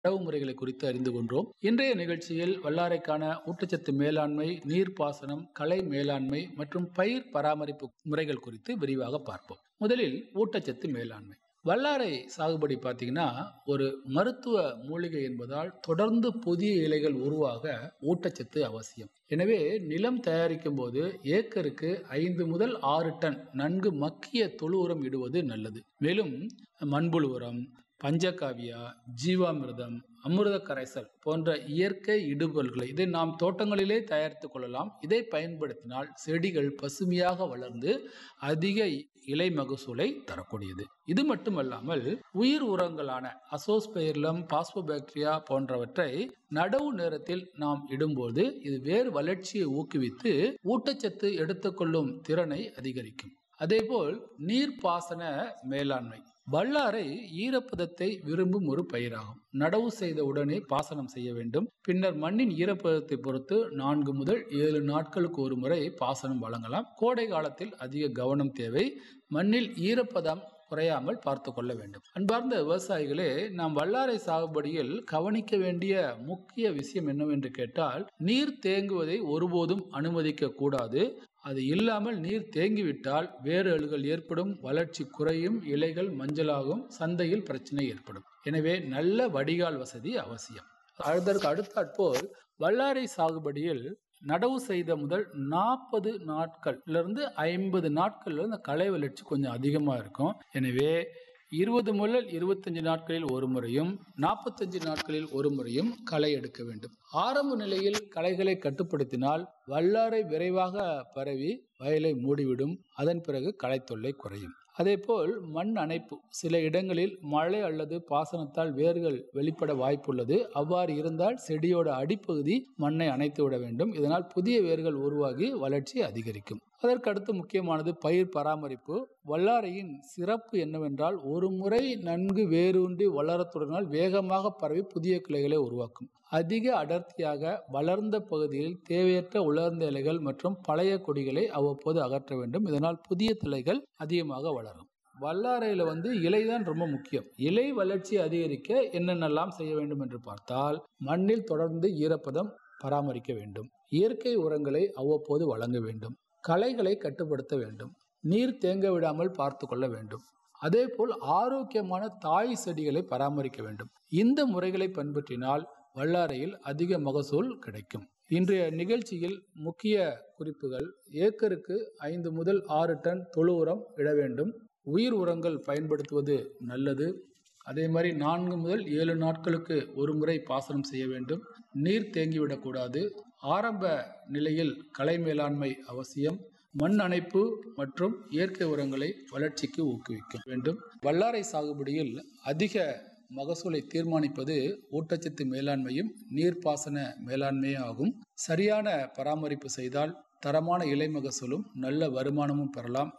நடவு முறைகளை குறித்து அறிந்து கொண்டோம் இன்றைய நிகழ்ச்சியில் வல்லாரைக்கான ஊட்டச்சத்து மேலாண்மை நீர்ப்பாசனம் கலை மேலாண்மை மற்றும் பயிர் பராமரிப்பு முறைகள் குறித்து விரிவாக பார்ப்போம் முதலில் ஊட்டச்சத்து மேலாண்மை வல்லாரை சாகுபடி பார்த்தீங்கன்னா ஒரு மருத்துவ மூலிகை என்பதால் தொடர்ந்து புதிய இலைகள் உருவாக ஊட்டச்சத்து அவசியம் எனவே நிலம் தயாரிக்கும் போது ஏக்கருக்கு ஐந்து முதல் ஆறு டன் நன்கு மக்கிய தொழு உரம் இடுவது நல்லது மேலும் மண்புழு உரம் பஞ்சகாவியா ஜீவாமிர்தம் அமிர்த கரைசல் போன்ற இயற்கை இடுபொருள்களை இதை நாம் தோட்டங்களிலே தயாரித்து கொள்ளலாம் இதை பயன்படுத்தினால் செடிகள் பசுமையாக வளர்ந்து அதிக இலை மகசூலை தரக்கூடியது இது மட்டுமல்லாமல் உயிர் உரங்களான அசோஸ்பெயர்லம் பாஸ்போபாக்டீரியா போன்றவற்றை நடவு நேரத்தில் நாம் இடும்போது இது வேறு வளர்ச்சியை ஊக்குவித்து ஊட்டச்சத்து எடுத்துக்கொள்ளும் திறனை அதிகரிக்கும் அதேபோல் நீர்ப்பாசன மேலாண்மை வல்லாரை ஈரப்பதத்தை விரும்பும் ஒரு பயிராகும் நடவு செய்த உடனே பாசனம் செய்ய வேண்டும் பின்னர் மண்ணின் ஈரப்பதத்தை பொறுத்து நான்கு முதல் ஏழு நாட்களுக்கு ஒரு முறை பாசனம் வழங்கலாம் கோடை காலத்தில் அதிக கவனம் தேவை மண்ணில் ஈரப்பதம் குறையாமல் பார்த்து கொள்ள வேண்டும் அன்பார்ந்த விவசாயிகளே நாம் வல்லாரை சாகுபடியில் கவனிக்க வேண்டிய முக்கிய விஷயம் என்னவென்று கேட்டால் நீர் தேங்குவதை ஒருபோதும் அனுமதிக்க கூடாது அது இல்லாமல் நீர் தேங்கிவிட்டால் வேறு அழுகல் ஏற்படும் வளர்ச்சி குறையும் இலைகள் மஞ்சளாகும் சந்தையில் பிரச்சனை ஏற்படும் எனவே நல்ல வடிகால் வசதி அவசியம் அதற்கு அடுத்தாற்போல் வல்லாரை சாகுபடியில் நடவு செய்த முதல் நாற்பது நாட்கள்லேருந்து ஐம்பது நாட்கள்ல இந்த களை வளர்ச்சி கொஞ்சம் அதிகமாக இருக்கும் எனவே இருபது முதல் இருபத்தஞ்சு நாட்களில் ஒரு முறையும் நாற்பத்தஞ்சு நாட்களில் ஒரு முறையும் களை எடுக்க வேண்டும் ஆரம்ப நிலையில் களைகளை கட்டுப்படுத்தினால் வல்லாரை விரைவாக பரவி வயலை மூடிவிடும் அதன் பிறகு களை தொல்லை குறையும் அதேபோல் மண் அணைப்பு சில இடங்களில் மழை அல்லது பாசனத்தால் வேர்கள் வெளிப்பட வாய்ப்புள்ளது அவ்வாறு இருந்தால் செடியோட அடிப்பகுதி மண்ணை அணைத்து விட வேண்டும் இதனால் புதிய வேர்கள் உருவாகி வளர்ச்சி அதிகரிக்கும் அதற்கடுத்து முக்கியமானது பயிர் பராமரிப்பு வல்லாரையின் சிறப்பு என்னவென்றால் ஒரு முறை நன்கு வேரூன்றி வளரத் தொடங்கினால் வேகமாக பரவி புதிய கிளைகளை உருவாக்கும் அதிக அடர்த்தியாக வளர்ந்த பகுதியில் தேவையற்ற உலர்ந்த இலைகள் மற்றும் பழைய கொடிகளை அவ்வப்போது அகற்ற வேண்டும் இதனால் புதிய தலைகள் அதிகமாக வளரும் வல்லாரையில் வந்து இலை தான் ரொம்ப முக்கியம் இலை வளர்ச்சி அதிகரிக்க என்னென்னலாம் செய்ய வேண்டும் என்று பார்த்தால் மண்ணில் தொடர்ந்து ஈரப்பதம் பராமரிக்க வேண்டும் இயற்கை உரங்களை அவ்வப்போது வழங்க வேண்டும் களைகளை கட்டுப்படுத்த வேண்டும் நீர் தேங்க விடாமல் பார்த்து கொள்ள வேண்டும் அதேபோல் ஆரோக்கியமான தாய் செடிகளை பராமரிக்க வேண்டும் இந்த முறைகளை பின்பற்றினால் வல்லாரையில் அதிக மகசூல் கிடைக்கும் இன்றைய நிகழ்ச்சியில் முக்கிய குறிப்புகள் ஏக்கருக்கு ஐந்து முதல் ஆறு டன் தொழு உரம் இட வேண்டும் உயிர் உரங்கள் பயன்படுத்துவது நல்லது அதே மாதிரி நான்கு முதல் ஏழு நாட்களுக்கு ஒரு முறை பாசனம் செய்ய வேண்டும் நீர் தேங்கிவிடக்கூடாது ஆரம்ப நிலையில் களை மேலாண்மை அவசியம் மண் அணைப்பு மற்றும் இயற்கை உரங்களை வளர்ச்சிக்கு ஊக்குவிக்க வேண்டும் வல்லாரை சாகுபடியில் அதிக மகசூலை தீர்மானிப்பது ஊட்டச்சத்து மேலாண்மையும் நீர்ப்பாசன மேலாண்மையும் ஆகும் சரியான பராமரிப்பு செய்தால் தரமான இலை மகசூலும் நல்ல வருமானமும் பெறலாம்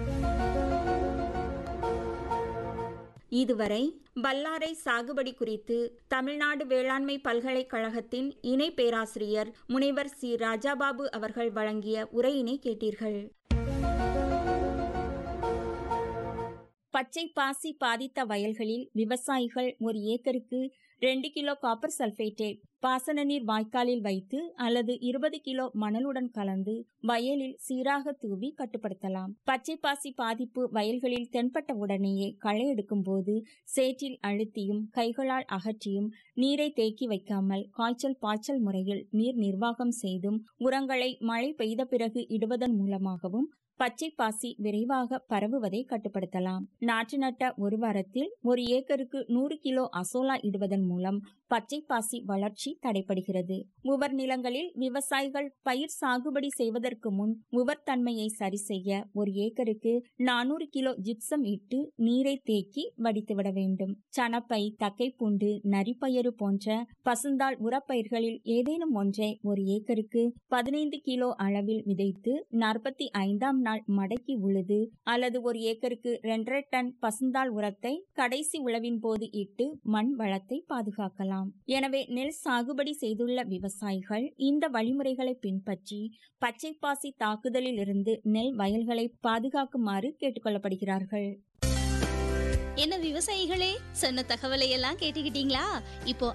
இதுவரை வல்லாரை சாகுபடி குறித்து தமிழ்நாடு வேளாண்மை பல்கலைக்கழகத்தின் இணை பேராசிரியர் முனைவர் சி ராஜாபாபு அவர்கள் வழங்கிய உரையினை கேட்டீர்கள் பச்சை பாசி பாதித்த வயல்களில் விவசாயிகள் ஒரு ஏக்கருக்கு ரெண்டு கிலோ காப்பர் சல்பேட்டேட் பாசன நீர் வாய்க்காலில் வைத்து அல்லது இருபது கிலோ மணலுடன் கலந்து வயலில் சீராக தூவி கட்டுப்படுத்தலாம் பச்சை பாசி பாதிப்பு வயல்களில் தென்பட்ட உடனேயே களை எடுக்கும் போது சேற்றில் அழுத்தியும் கைகளால் அகற்றியும் நீரை தேக்கி வைக்காமல் காய்ச்சல் பாய்ச்சல் முறையில் நீர் நிர்வாகம் செய்தும் உரங்களை மழை பெய்த பிறகு இடுவதன் மூலமாகவும் பச்சை பாசி விரைவாக பரவுவதை கட்டுப்படுத்தலாம் நாற்று நட்ட ஒரு வாரத்தில் ஒரு ஏக்கருக்கு நூறு கிலோ அசோலா இடுவதன் மூலம் பச்சை பாசி வளர்ச்சி தடைப்படுகிறது உவர் நிலங்களில் விவசாயிகள் பயிர் சாகுபடி செய்வதற்கு முன் உவர் தன்மையை சரி செய்ய ஒரு ஏக்கருக்கு நானூறு கிலோ ஜிப்சம் இட்டு நீரை தேக்கி வடித்துவிட வேண்டும் சனப்பை தக்கைப்பூண்டு நரிப்பயறு போன்ற பசுந்தாள் உரப்பயிர்களில் ஏதேனும் ஒன்றை ஒரு ஏக்கருக்கு பதினைந்து கிலோ அளவில் விதைத்து நாற்பத்தி ஐந்தாம் நாள் மடக்கி உழுது அல்லது ஒரு ஏக்கருக்கு இரண்டரை டன் பசுந்தாள் உரத்தை கடைசி உழவின் போது இட்டு மண் வளத்தை பாதுகாக்கலாம் எனவே நெல் சாகுபடி செய்துள்ள விவசாயிகள் இந்த வழிமுறைகளை பின்பற்றி பச்சை பாசி தாக்குதலில் இருந்து நெல் வயல்களை பாதுகாக்குமாறு கேட்டுக்கொள்ளப்படுகிறார்கள் என்ன விவசாயிகளே சொன்ன தகவலை எல்லாம் கேட்டுக்கிட்டீங்களா இப்போ